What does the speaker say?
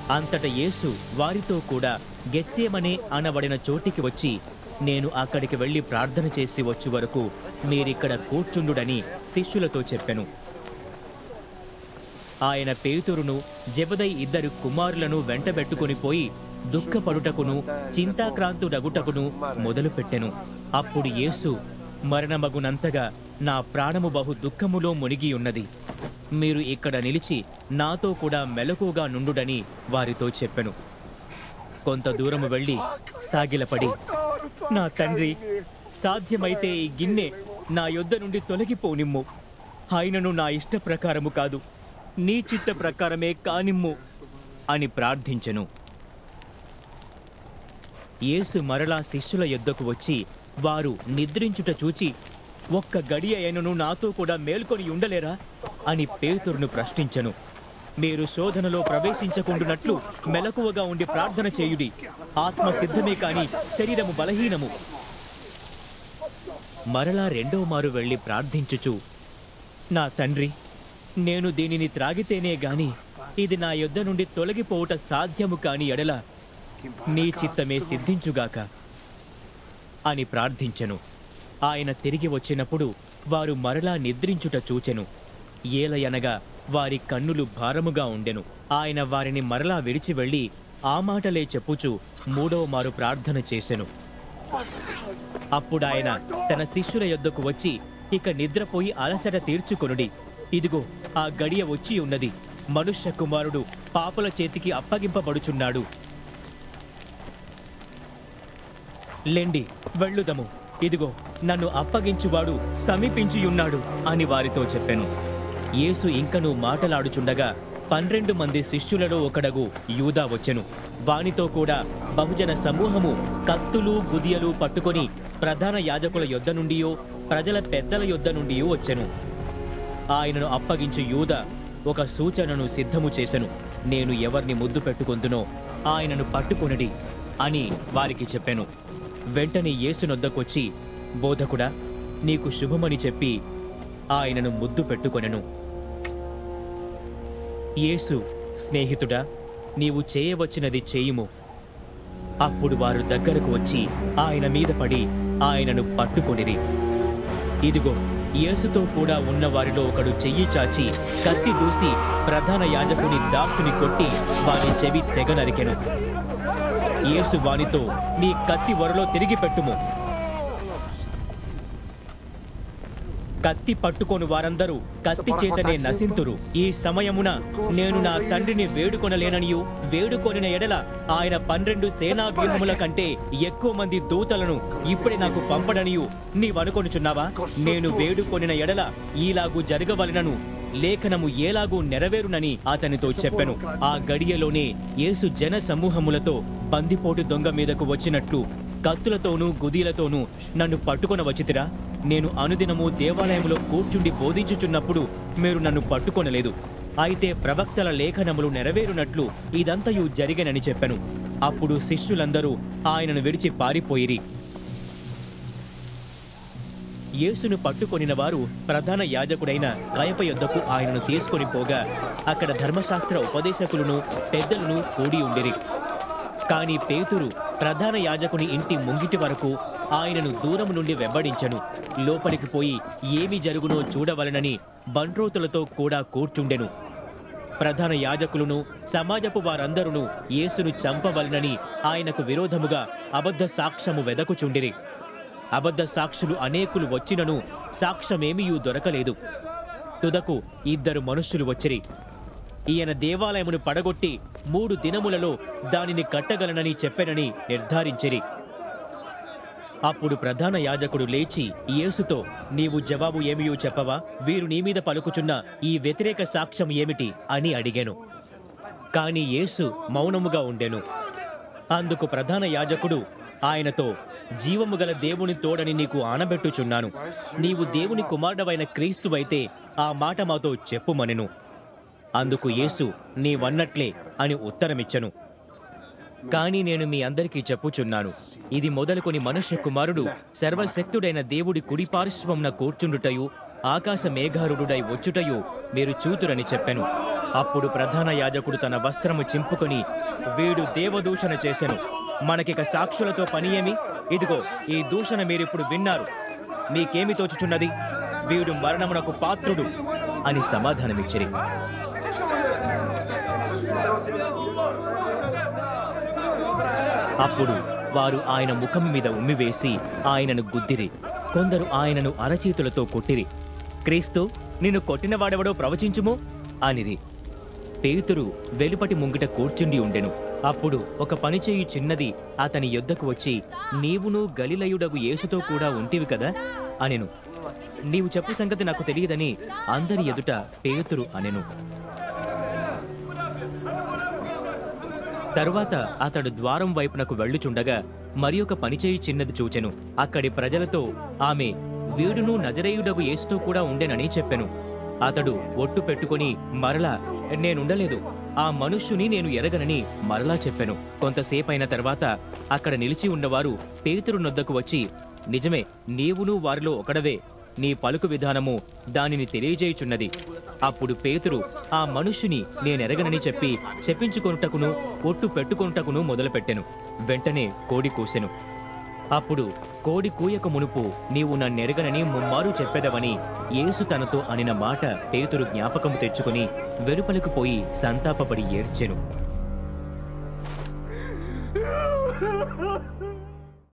అంతట యేసు వారితో కూడా గెత్సేమనే అనబడిన చోటికి వచ్చి నేను అక్కడికి వెళ్ళి ప్రార్థన చేసి వచ్చే వరకు మీరిక్కడ కూర్చుండుడని శిష్యులతో చెప్పెను ఆయన పేతురును జబదై ఇద్దరు కుమారులను వెంటబెట్టుకుని పోయి దుఃఖపడుటకును చింతాక్రాంతుడగుటకును మొదలుపెట్టెను అప్పుడు యేసు మరణమగునంతగా నా ప్రాణము బహు దుఃఖములో మునిగి ఉన్నది మీరు ఇక్కడ నిలిచి నాతో కూడా మెలకుగా నుండుడని వారితో చెప్పెను కొంత దూరము వెళ్ళి సాగిలపడి నా తండ్రి సాధ్యమైతే ఈ గిన్నె నా యొద్ద నుండి తొలగిపోనిమ్ము ఆయనను నా ఇష్ట ప్రకారము కాదు నీ చిత్త ప్రకారమే కానిమ్ము అని ప్రార్థించెను యేసు మరలా శిష్యుల యొద్దకు వచ్చి వారు నిద్రించుట చూచి ఒక్క గడియ అయినను నాతో కూడా మేల్కొని ఉండలేరా అని పేతురును ప్రశ్నించెను మీరు శోధనలో ప్రవేశించకుండునట్లు మెలకువగా ఉండి ప్రార్థన చేయుడి ఆత్మ సిద్ధమే కాని శరీరము బలహీనము మరలా రెండో మారు వెళ్ళి ప్రార్థించుచు నా తండ్రి నేను దీనిని త్రాగితేనే గాని ఇది నా యొద్ద నుండి తొలగిపోవుట సాధ్యము కాని ఎడల నీ చిత్తమే సిద్ధించుగాక అని ప్రార్థించెను ఆయన తిరిగి వచ్చినప్పుడు వారు మరలా నిద్రించుట చూచెను ఏలయనగా వారి కన్నులు భారముగా ఉండెను ఆయన వారిని మరలా విడిచి వెళ్ళి ఆ మాటలే చెప్పుచు మూడవ మారు ప్రార్థన చేసెను అప్పుడాయన తన శిష్యుల యొద్దకు వచ్చి ఇక నిద్రపోయి అలసట తీర్చుకొనుడి ఇదిగో ఆ గడియ వచ్చి ఉన్నది మనుష్య కుమారుడు పాపుల చేతికి అప్పగింపబడుచున్నాడు లెండి వెళ్ళుదము ఇదిగో నన్ను అప్పగించువాడు సమీపించియున్నాడు అని వారితో చెప్పెను యేసు ఇంకను మాటలాడుచుండగా పన్నెండు మంది శిష్యులలో ఒకడగు యూదా వచ్చెను వానితో కూడా బహుజన సమూహము కత్తులు గుదియలు పట్టుకొని ప్రధాన యాజకుల యొద్ద నుండియో ప్రజల పెద్దల యొద్ద నుండియో వచ్చెను ఆయనను అప్పగించు యూద ఒక సూచనను సిద్ధము చేసెను నేను ఎవరిని ముద్దు పెట్టుకొందునో ఆయనను పట్టుకొనడి అని వారికి చెప్పెను వెంటనే యేసునొద్దకొచ్చి బోధకుడా నీకు శుభమని చెప్పి ఆయనను ముద్దు పెట్టుకొనెను యేసు స్నేహితుడా నీవు చేయవచ్చినది చేయుము అప్పుడు వారు దగ్గరకు వచ్చి ఆయన మీద పడి ఆయనను పట్టుకొనిరి ఇదిగో యేసుతో కూడా ఉన్న వారిలో ఒకడు చెయ్యి చాచి కత్తి దూసి ప్రధాన యాజకుని దాసుని కొట్టి వాని చెవి తెగ నరికెను యేసు వానితో నీ కత్తి వరలో తిరిగి పెట్టుము కత్తి పట్టుకొని వారందరూ కత్తి చేతనే నశింతురు ఈ సమయమున నేను నా తండ్రిని వేడుకొనలేననియు వేడుకొనిన ఎడల ఆయన పన్నెండు సేనా వ్యూహముల కంటే ఎక్కువ మంది దూతలను ఇప్పుడే నాకు పంపడనియు నీవనుకొనుచున్నావా నేను వేడుకొనిన ఎడల ఈలాగు జరగవలనను లేఖనము ఏలాగూ నెరవేరునని అతనితో చెప్పెను ఆ గడియలోనే యేసు జన సమూహములతో బందిపోటు దొంగ మీదకు వచ్చినట్లు కత్తులతోనూ గుదీలతోనూ నన్ను పట్టుకొన వచ్చితిరా నేను అనుదినము దేవాలయంలో కూర్చుండి బోధించుచున్నప్పుడు మీరు నన్ను పట్టుకొనలేదు అయితే ప్రవక్తల లేఖనములు నెరవేరునట్లు ఇదంతయు జరిగనని చెప్పెను అప్పుడు శిష్యులందరూ ఆయనను విడిచి పారిపోయిరి యేసును పట్టుకొనిన వారు ప్రధాన యాజకుడైన కయప యొద్దకు ఆయనను తీసుకొని పోగా అక్కడ ధర్మశాస్త్ర ఉపదేశకులను పెద్దలను కూడి ఉండిరి కాని పేతురు ప్రధాన యాజకుని ఇంటి ముంగిటి వరకు ఆయనను దూరం నుండి వెంబడించెను లోపలికి పోయి ఏమి జరుగునో చూడవలనని బంట్రోతులతో కూడా కూర్చుండెను ప్రధాన యాజకులను సమాజపు వారందరూ యేసును చంపవలనని ఆయనకు విరోధముగా అబద్ధ సాక్ష్యము వెదకుచుండిరి అబద్ధ సాక్షులు అనేకులు వచ్చినను సాక్ష్యమేమీయూ దొరకలేదు తుదకు ఇద్దరు మనుష్యులు వచ్చిరి ఈయన దేవాలయమును పడగొట్టి మూడు దినములలో దానిని కట్టగలనని చెప్పెనని నిర్ధారించిరి అప్పుడు ప్రధాన యాజకుడు లేచి యేసుతో నీవు జవాబు ఏమియో చెప్పవా వీరు నీ మీద పలుకుచున్న ఈ వ్యతిరేక సాక్ష్యం ఏమిటి అని అడిగాను కాని యేసు మౌనముగా ఉండెను అందుకు ప్రధాన యాజకుడు ఆయనతో జీవము గల దేవుని తోడని నీకు ఆనబెట్టుచున్నాను నీవు దేవుని కుమారుడవైన క్రీస్తువైతే ఆ మాట మాతో చెప్పుమనెను అందుకు యేసు నీవన్నట్లే అని ఉత్తరమిచ్చను కానీ నేను మీ అందరికీ చెప్పుచున్నాను ఇది మొదలుకొని మనుష్య కుమారుడు సర్వశక్తుడైన దేవుడి కుడి పార్శ్వమున కూర్చుండుటయు ఆకాశ మేఘారుడై వచ్చుటయు మీరు చూతురని చెప్పెను అప్పుడు ప్రధాన యాజకుడు తన వస్త్రము చింపుకొని వీడు దేవదూషణ చేసెను మనకిక సాక్షులతో పని ఏమి ఇదిగో ఈ దూషణ మీరిప్పుడు విన్నారు మీకేమి తోచుచున్నది వీడు మరణమునకు పాత్రుడు అని సమాధానమిచ్చిరి అప్పుడు వారు ఆయన ముఖం మీద ఉమ్మివేసి ఆయనను గుద్దిరి కొందరు ఆయనను అరచేతులతో కొట్టిరి క్రీస్తు నిన్ను కొట్టినవాడెవడో ప్రవచించుము అనిరి పేతురు వెలుపటి ముంగిట కూర్చుండి ఉండెను అప్పుడు ఒక పనిచేయు చిన్నది అతని యొద్దకు వచ్చి నీవును గలిలయుడగు యేసుతో కూడా ఉంటివి కదా అనెను నీవు చెప్పు సంగతి నాకు తెలియదని అందరి ఎదుట పేతురు అనెను తరువాత అతడు ద్వారం వైపునకు వెళ్ళుచుండగా మరి ఒక పనిచేయి చిన్నది చూచెను అక్కడి ప్రజలతో ఆమె వీడును నజరేయుడగు యేసుతో కూడా ఉండెనని చెప్పెను అతడు ఒట్టు పెట్టుకొని మరలా నేనుండలేదు ఆ మనుష్యుని నేను ఎరగనని మరలా చెప్పెను కొంతసేపైన తర్వాత అక్కడ నిలిచి ఉన్నవారు పేతురు నొద్దకు వచ్చి నిజమే నీవును వారిలో ఒకడవే నీ పలుకు విధానము దానిని తెలియజేయుచున్నది అప్పుడు పేతురు ఆ మనుష్యుని నేనెరగనని చెప్పి చెప్పించుకొనుటకును ఒట్టు పెట్టుకొనుటకును మొదలుపెట్టెను వెంటనే కోడి కూసెను అప్పుడు కోడి కూయక మునుపు నీవు నన్నెరగనని ముమ్మారు చెప్పెదవని యేసు తనతో అనిన మాట పేతురు జ్ఞాపకము తెచ్చుకొని వెలుపలకు పోయి సంతాపపడి ఏడ్చెను